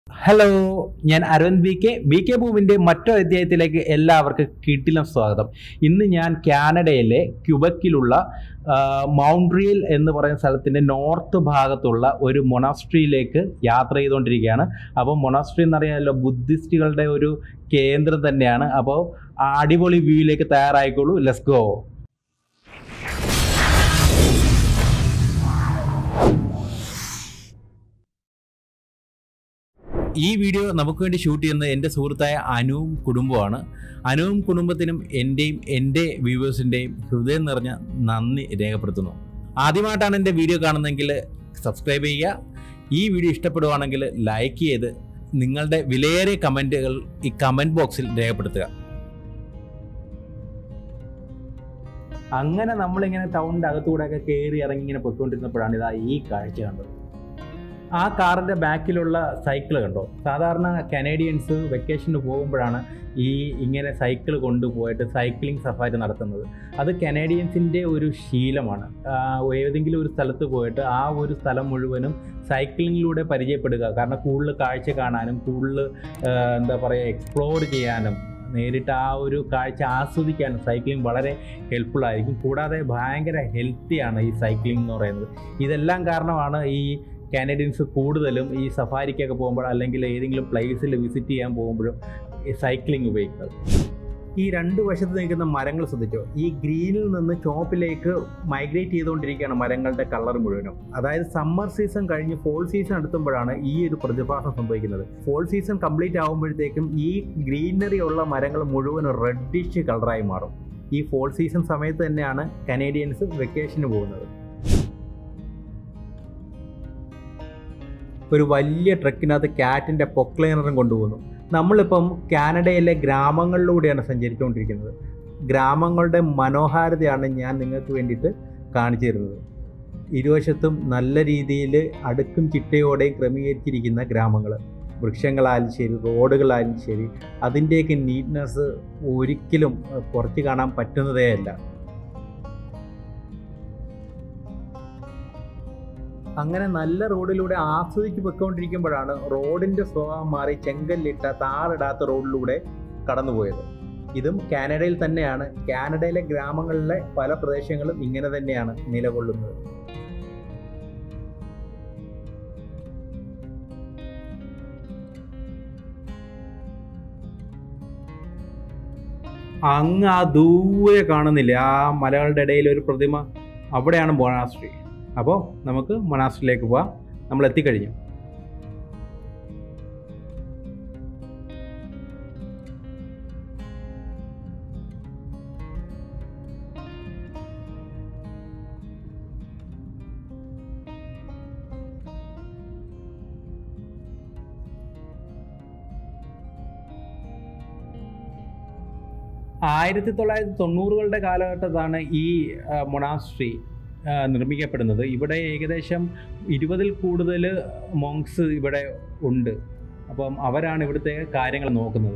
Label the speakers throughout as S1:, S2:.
S1: hello ഞാൻ Aravind B K B K ഭൂമിൻ്റെ മറ്റൊരു അധ്യായത്തിലേക്ക് എല്ലാവർക്കും കിട്ടിലും സ്വാഗതം ഇന്ന് ഞാൻ കാനഡയിലെ ക്യുബക്കിലുള്ള ആ, മൗണ്ട്രിയൽ എന്ന് പറയുന്ന സ്ഥലത്തിൻ്റെ നോർത്ത് ഭാഗത്തുള്ള ഒരു മൊണാസ്ട്രിയിലേക്ക് യാത്ര ചെയ്തുകൊണ്ടിരിക്കുകയാണ് അപ്പോൾ മൊണാസ്ട്രി എന്നറിയാമല്ലോ ബുദ്ധിസ്റ്റുകളുടെ ഒരു കേന്ദ്രം തന്നെയാണ് അപ്പോൾ ആ അടിപൊളി വ്യൂയിലേക്ക് തയ്യാറായിക്കോളൂ ലെസ് ഗോ ഈ വീഡിയോ നമുക്ക് വേണ്ടി ഷൂട്ട് ചെയ്യുന്നത് എൻ്റെ സുഹൃത്തായ അനുവും കുടുംബമാണ് അനുവും കുടുംബത്തിനും എൻ്റെയും എൻ്റെ വ്യൂവേഴ്സിൻ്റെയും ഹൃദയം നിറഞ്ഞ നന്ദി രേഖപ്പെടുത്തുന്നു ആദ്യമായിട്ടാണ് എൻ്റെ വീഡിയോ കാണുന്നതെങ്കിൽ സബ്സ്ക്രൈബ് ചെയ്യുക ഈ വീഡിയോ ഇഷ്ടപ്പെടുവാണെങ്കിൽ ലൈക്ക് ചെയ്ത് നിങ്ങളുടെ വിലയേറിയ കമൻറ്റുകൾ ഈ കമൻറ്റ് ബോക്സിൽ രേഖപ്പെടുത്തുക അങ്ങനെ നമ്മളിങ്ങനെ ടൗണിൻ്റെ അകത്തൂടെയൊക്കെ കയറി ഇറങ്ങി ഇങ്ങനെ പൊയ്ക്കൊണ്ടിരുന്നപ്പോഴാണ് ഇതാ ഈ കാഴ്ച കണ്ടത് ആ കാറിൻ്റെ ബാക്കിലുള്ള സൈക്കിൾ കണ്ടോ സാധാരണ കനേഡിയൻസ് വെക്കേഷന് പോകുമ്പോഴാണ് ഈ ഇങ്ങനെ സൈക്കിൾ കൊണ്ടുപോയിട്ട് സൈക്ലിംഗ് സഫാരി നടത്തുന്നത് അത് കനേഡിയൻസിൻ്റെ ഒരു ശീലമാണ് ആ, ഏതെങ്കിലും ഒരു സ്ഥലത്ത് പോയിട്ട് ആ ഒരു സ്ഥലം മുഴുവനും സൈക്ലിങ്ങിലൂടെ പരിചയപ്പെടുക കാരണം കൂടുതൽ കാഴ്ച കാണാനും കൂടുതൽ എന്താ പറയുക എക്സ്പ്ലോർ ചെയ്യാനും നേരിട്ട് ആ ഒരു കാഴ്ച ആസ്വദിക്കാനും സൈക്ലിംഗ് വളരെ ഹെൽപ്ഫുൾ ആയിരിക്കും കൂടാതെ ഭയങ്കര ഹെൽത്തിയാണ് ഈ സൈക്ലിംഗ് എന്ന് പറയുന്നത് ഇതെല്ലാം കാരണമാണ് ഈ കാനഡിയൻസ് കൂടുതലും ഈ സഫാരിക്കൊക്കെ പോകുമ്പോൾ അല്ലെങ്കിൽ ഏതെങ്കിലും പ്ലേസിൽ വിസിറ്റ് ചെയ്യാൻ പോകുമ്പോഴും ഈ സൈക്ലിംഗ് ഉപയോഗിക്കുന്നത് ഈ രണ്ട് വശത്ത് നിൽക്കുന്ന മരങ്ങൾ ശ്രദ്ധിച്ചോ ഈ ഗ്രീനിൽ നിന്ന് ചോപ്പിലേക്ക് മൈഗ്രേറ്റ് ചെയ്തുകൊണ്ടിരിക്കുകയാണ് മരങ്ങളുടെ കളർ മുഴുവനും അതായത് സമ്മർ സീസൺ കഴിഞ്ഞ് ഫോൾ സീസൺ എടുത്തുമ്പോഴാണ് ഈ ഒരു പ്രതിഭാസം സംഭവിക്കുന്നത് ഫോൾ സീസൺ കംപ്ലീറ്റ് ആകുമ്പോഴത്തേക്കും ഈ ഗ്രീനറി ഉള്ള മരങ്ങൾ മുഴുവൻ റെഡിഷ് കളറായി മാറും ഈ ഫോൾ സീസൺ സമയത്ത് തന്നെയാണ് കനേഡിയൻസ് വെക്കേഷന് പോകുന്നത് ഒരു വലിയ ട്രക്കിനകത്ത് കാറ്റിൻ്റെ പൊക്ലൈനറും കൊണ്ടുപോകുന്നു നമ്മളിപ്പം കാനഡയിലെ ഗ്രാമങ്ങളിലൂടെയാണ് സഞ്ചരിച്ചുകൊണ്ടിരിക്കുന്നത് ഗ്രാമങ്ങളുടെ മനോഹാരിതയാണ് ഞാൻ നിങ്ങൾക്ക് വേണ്ടിയിട്ട് കാണിച്ചു തരുന്നത് ഇരുവശത്തും നല്ല രീതിയിൽ അടുക്കും ചിട്ടയോടെയും ക്രമീകരിച്ചിരിക്കുന്ന ഗ്രാമങ്ങൾ വൃക്ഷങ്ങളായാലും ശരി റോഡുകളായാലും ശരി അതിൻ്റെയൊക്കെ നീറ്റ്നെസ് ഒരിക്കലും അഹ്, കുറച്ച് കാണാൻ പറ്റുന്നതേ അല്ല അങ്ങനെ നല്ല റോഡിലൂടെ ആസ്വദിച്ച് പൊയ്ക്കൊണ്ടിരിക്കുമ്പോഴാണ് റോഡിന്റെ സ്വഭാവം മാറി ചെങ്കല്ലിട്ട താറിടാത്ത റോഡിലൂടെ കടന്നുപോയത് ഇതും കാനഡയിൽ തന്നെയാണ് കാനഡയിലെ ഗ്രാമങ്ങളിലെ പല പ്രദേശങ്ങളും ഇങ്ങനെ തന്നെയാണ് നിലകൊള്ളുന്നത് അങ്ങ് ആ ദൂരെ കാണുന്നില്ലേ ആ മലകളുടെ ഇടയിൽ ഒരു പ്രതിമ അവിടെയാണ് മൊണാസ്ട്രി അപ്പോൾ നമുക്ക് മൊണാസ്ട്രിയിലേക്ക് പോവാം നമ്മൾ എത്തിക്കഴിഞ്ഞു ആയിരത്തി തൊള്ളായിരത്തി തൊണ്ണൂറുകളുടെ കാലഘട്ടത്താണ് ഈ ആ, മൊണാസ്ട്രി ആ, നിർമ്മിക്കപ്പെടുന്നത് ഇവിടെ ഏകദേശം ഇരുപതിൽ കൂടുതൽ മോങ്സ് ഇവിടെ ഉണ്ട് അപ്പം അവരാണ് ഇവിടുത്തെ കാര്യങ്ങൾ നോക്കുന്നത്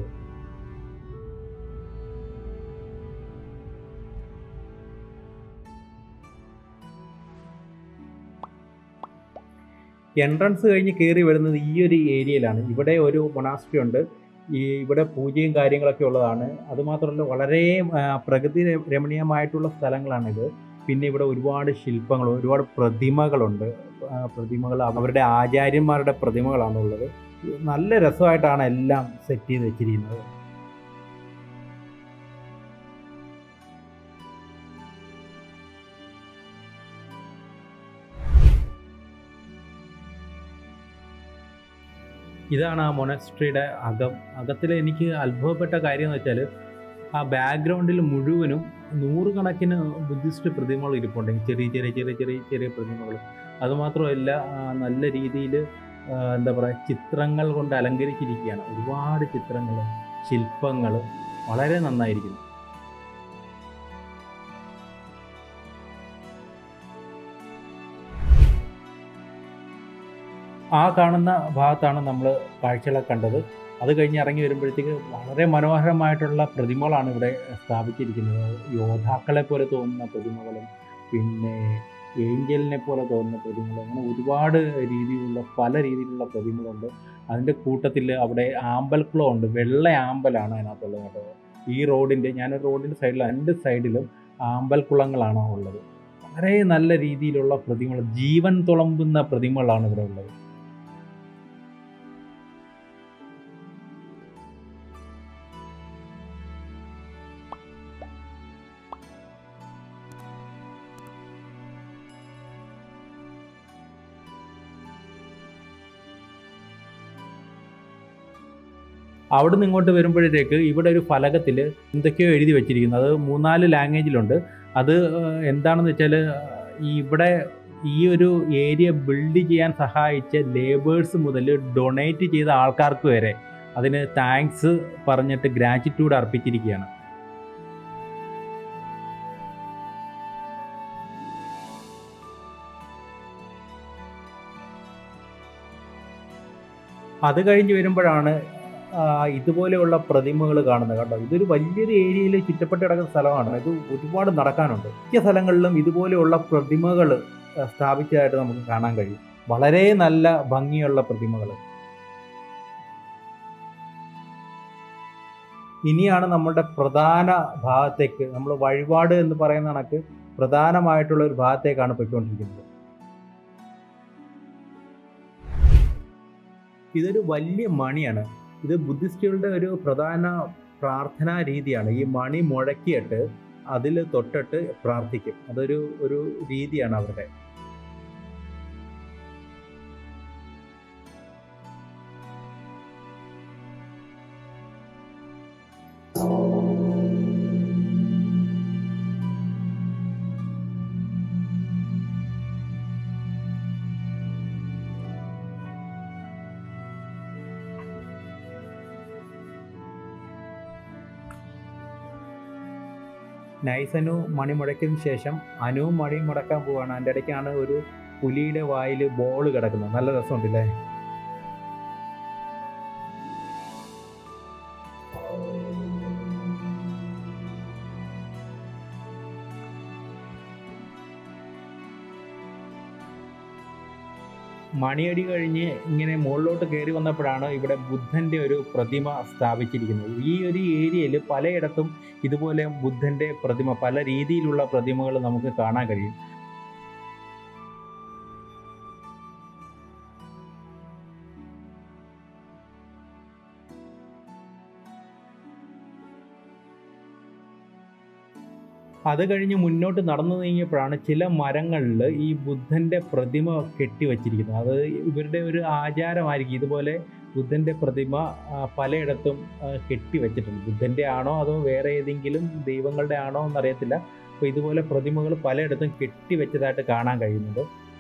S1: എൻട്രൻസ് കഴിഞ്ഞ് കയറി വരുന്നത് ഈ ഒരു ഏരിയയിലാണ് ഇവിടെ ഒരു മൊണാസ്ട്രി ഉണ്ട് ഈ ഇവിടെ പൂജയും കാര്യങ്ങളൊക്കെ ഉള്ളതാണ് അതുമാത്രമല്ല വളരെ ആ, പ്രകൃതി ര- രമണീയമായിട്ടുള്ള സ്ഥലങ്ങളാണിത് പിന്നെ ഇവിടെ ഒരുപാട് ശില്പങ്ങൾ ഒരുപാട് പ്രതിമകളുണ്ട് ആ, പ്രതിമകൾ അവരുടെ ആചാര്യന്മാരുടെ പ്രതിമകളാണ് ഉള്ളത് നല്ല രസമായിട്ടാണ് എല്ലാം സെറ്റ് ചെയ്ത് വെച്ചിരിക്കുന്നത് ഇതാണ് ആ മൊണസ്ട്രിയുടെ അകം അകത്തിൽ എനിക്ക് അത്ഭുതപ്പെട്ട കാര്യം എന്ന് വെച്ചാൽ ആ ബാക്ക്ഗ്രൗണ്ടിൽ മുഴുവനും നൂറുകണക്കിന് ബുദ്ധിസ്റ്റ് പ്രതിമകൾ ഇരിപ്പുണ്ട് ചെറിയ ചെറിയ ചെറിയ ചെറിയ ചെറിയ പ്രതിമകൾ അതുമാത്രമല്ല ആ, നല്ല രീതിയിൽ എന്താ പറയുക ചിത്രങ്ങൾ കൊണ്ട് അലങ്കരിച്ചിരിക്കുകയാണ് ഒരുപാട് ചിത്രങ്ങൾ ശില്പങ്ങൾ വളരെ നന്നായിരിക്കുന്നു ആ കാണുന്ന ഭാഗത്താണ് നമ്മൾ കാഴ്ചകളൊക്കെ കണ്ടത് അത് കഴിഞ്ഞ് ഇറങ്ങി വരുമ്പോഴത്തേക്ക് വളരെ മനോഹരമായിട്ടുള്ള പ്രതിമകളാണ് ഇവിടെ സ്ഥാപിച്ചിരിക്കുന്നത് യോദ്ധാക്കളെ പോലെ തോന്നുന്ന പ്രതിമകളും പിന്നെ ഏഞ്ചലിനെ പോലെ തോന്നുന്ന പ്രതിമകൾ അങ്ങനെ ഒരുപാട് രീതിയിലുള്ള പല രീതിയിലുള്ള പ്രതിമകളുണ്ട് അതിൻ്റെ കൂട്ടത്തിൽ അവിടെ ആമ്പൽക്കുളം ഉണ്ട് വെള്ള ആമ്പലാണ് അതിനകത്തുള്ളത് കേട്ടോ ഈ റോഡിൻ്റെ ഞാനൊരു റോഡിൻ്റെ സൈഡിൽ രണ്ട് സൈഡിലും ആമ്പൽക്കുളങ്ങളാണ് ഉള്ളത് വളരെ നല്ല രീതിയിലുള്ള പ്രതിമകൾ ജീവൻ തുളമ്പുന്ന പ്രതിമകളാണ് ഇവിടെ ഉള്ളത് അവിടെ നിന്ന് ഇങ്ങോട്ട് വരുമ്പോഴത്തേക്ക് ഇവിടെ ഒരു ഫലകത്തിൽ എന്തൊക്കെയോ എഴുതി വെച്ചിരിക്കുന്നു അത് മൂന്നാല് ലാംഗ്വേജിലുണ്ട് അത് ഏഹ്, എന്താണെന്ന് വെച്ചാൽ ഈ ഇവിടെ ഈ ഒരു ഏരിയ ബിൽഡ് ചെയ്യാൻ സഹായിച്ച ലേബേഴ്സ് മുതൽ ഡൊണേറ്റ് ചെയ്ത ആൾക്കാർക്ക് വരെ അതിന് താങ്ക്സ് പറഞ്ഞിട്ട് ഗ്രാറ്റിറ്റ്യൂഡ് അർപ്പിച്ചിരിക്കുകയാണ് അത് കഴിഞ്ഞ് വരുമ്പോഴാണ് ആ, ഇതുപോലെയുള്ള പ്രതിമകൾ കാണുന്നത് കേട്ടോ ഇതൊരു വലിയൊരു ഏരിയയിൽ ചുറ്റപ്പെട്ട് കിടക്കുന്ന സ്ഥലമാണ് ഇത് ഒരുപാട് നടക്കാനുണ്ട് മിക്ക സ്ഥലങ്ങളിലും ഇതുപോലെയുള്ള പ്രതിമകൾ സ്ഥാപിച്ചതായിട്ട് നമുക്ക് കാണാൻ കഴിയും വളരെ നല്ല ഭംഗിയുള്ള പ്രതിമകൾ ഇനിയാണ് നമ്മളുടെ പ്രധാന ഭാഗത്തേക്ക് നമ്മൾ വഴിപാട് എന്ന് പറയുന്ന കണക്ക് പ്രധാനമായിട്ടുള്ള ഒരു ഭാഗത്തേക്കാണ് പോയിക്കൊണ്ടിരിക്കുന്നത് ഇതൊരു വലിയ മണിയാണ് ഇത് ബുദ്ധിസ്റ്റുകളുടെ ഒരു പ്രധാന പ്രാർത്ഥനാ രീതിയാണ് ഈ മണി മുഴക്കിയിട്ട് അതിൽ തൊട്ടിട്ട് പ്രാർത്ഥിക്കും അതൊരു ഒരു രീതിയാണ് അവരുടെ നൈസ് അനു മണി മുടക്കിയതിന് ശേഷം അനുവും മണി മുടക്കാൻ പോവാണ് അതിൻ്റെ ഇടയ്ക്കാണ് ഒരു പുലിയുടെ വായിൽ ബോൾ കിടക്കുന്നത് നല്ല രസമുണ്ടല്ലേ മണിയടി കഴിഞ്ഞ് ഇങ്ങനെ മുകളിലോട്ട് കയറി വന്നപ്പോഴാണ് ഇവിടെ ബുദ്ധൻ്റെ ഒരു പ്രതിമ സ്ഥാപിച്ചിരിക്കുന്നത് ഈ ഒരു ഏരിയയിൽ പലയിടത്തും ഇതുപോലെ ബുദ്ധൻ്റെ പ്രതിമ പല രീതിയിലുള്ള പ്രതിമകൾ നമുക്ക് കാണാൻ കഴിയും അത് കഴിഞ്ഞ് മുന്നോട്ട് നടന്നു നീങ്ങിയപ്പോഴാണ് ചില മരങ്ങളിൽ ഈ ബുദ്ധൻ്റെ പ്രതിമ കെട്ടിവച്ചിരിക്കുന്നത് അത് ഇവരുടെ ഒരു ആചാരമായിരിക്കും ഇതുപോലെ ബുദ്ധൻ്റെ പ്രതിമ ആ, പലയിടത്തും ആ, കെട്ടിവച്ചിട്ടുണ്ട് ബുദ്ധൻ്റെ ആണോ അതോ വേറെ ഏതെങ്കിലും ദൈവങ്ങളുടെ ആണോ എന്നറിയത്തില്ല അപ്പോൾ ഇതുപോലെ പ്രതിമകൾ പലയിടത്തും കെട്ടിവെച്ചതായിട്ട് കാണാൻ കഴിയുന്നുണ്ട്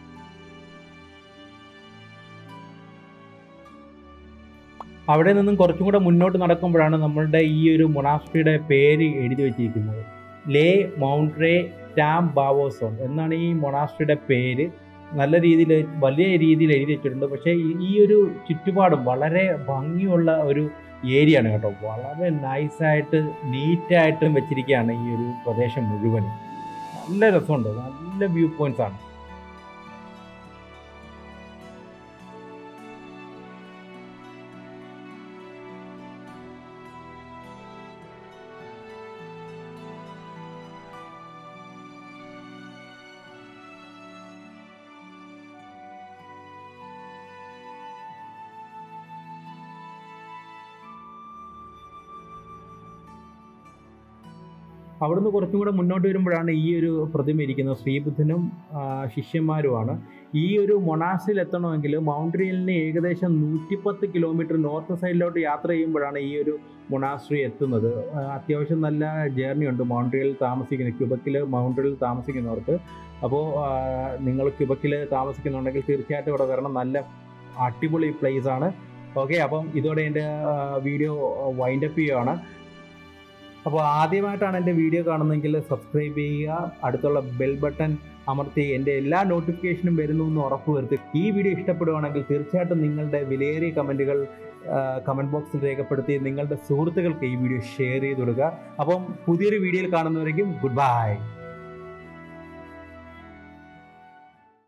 S1: അവിടെ നിന്നും കുറച്ചും കൂടെ മുന്നോട്ട് നടക്കുമ്പോഴാണ് നമ്മളുടെ ഈ ഒരു മൊണാസ്ട്രിയുടെ പേര് എഴുതി വെച്ചിരിക്കുന്നത് ലേ മൗണ്ട്രേ ടാം ബാവോസോൺ എന്നാണ് ഈ മൊണാസ്ട്രിയുടെ പേര് നല്ല രീതിയിൽ വലിയ രീതിയിൽ എഴുതി വെച്ചിട്ടുണ്ട് പക്ഷേ ഈ- ഈ ഒരു ചുറ്റുപാടും വളരെ ഭംഗിയുള്ള ഒരു ഏരിയ ആണ് കേട്ടോ വളരെ നൈസായിട്ട് നീറ്റായിട്ടും വെച്ചിരിക്കുകയാണ് ഈ ഒരു പ്രദേശം മുഴുവനും നല്ല രസമുണ്ട് നല്ല വ്യൂ പോയിന്റ്സ് ആണ് അവിടുന്ന് കുറച്ചും കൂടെ മുന്നോട്ട് വരുമ്പോഴാണ് ഈ ഒരു പ്രതിമ ഇരിക്കുന്നത് ശ്രീബുദ്ധനും ആ, ശിഷ്യന്മാരുമാണ് ഈ ഒരു മൊണാസിൽ എത്തണമെങ്കിൽ മൗണ്ട്രിയലിന് ഏകദേശം നൂറ്റിപ്പത്ത് കിലോമീറ്റർ നോർത്ത് സൈഡിലോട്ട് യാത്ര ചെയ്യുമ്പോഴാണ് ഈ ഒരു മൊണാസ്ട്രി എത്തുന്നത് ആ, അത്യാവശ്യം നല്ല ജേർണി ഉണ്ട് മൗണ്ട്രിയലിൽ താമസിക്കുന്ന ക്യുബക്കിൽ മൗണ്ട്രിയലിൽ താമസിക്കുന്നവർക്ക് അപ്പോൾ നിങ്ങൾ ക്യുബക്കിൽ താമസിക്കുന്നുണ്ടെങ്കിൽ തീർച്ചയായിട്ടും ഇവിടെ വരണം നല്ല അടിപൊളി പ്ലേസ് ആണ് ഓക്കെ അപ്പം ഇതോടെ എൻ്റെ വീഡിയോ വൈൻഡപ്പ് ചെയ്യുകയാണ് അപ്പോൾ ആദ്യമായിട്ടാണ് എൻ്റെ വീഡിയോ കാണുന്നതെങ്കിൽ സബ്സ്ക്രൈബ് ചെയ്യുക അടുത്തുള്ള ബെൽ ബട്ടൺ അമർത്തി എൻ്റെ എല്ലാ നോട്ടിഫിക്കേഷനും വരുന്നു എന്ന് ഉറപ്പ് വരുത്തി ഈ വീഡിയോ ഇഷ്ടപ്പെടുവാണെങ്കിൽ തീർച്ചയായിട്ടും നിങ്ങളുടെ വിലയേറിയ കമൻറ്റുകൾ കമൻറ്റ് ബോക്സിൽ രേഖപ്പെടുത്തി നിങ്ങളുടെ സുഹൃത്തുക്കൾക്ക് ഈ വീഡിയോ ഷെയർ ചെയ്ത് കൊടുക്കുക അപ്പം പുതിയൊരു വീഡിയോയിൽ കാണുന്നവരേക്കും ഗുഡ് ബൈ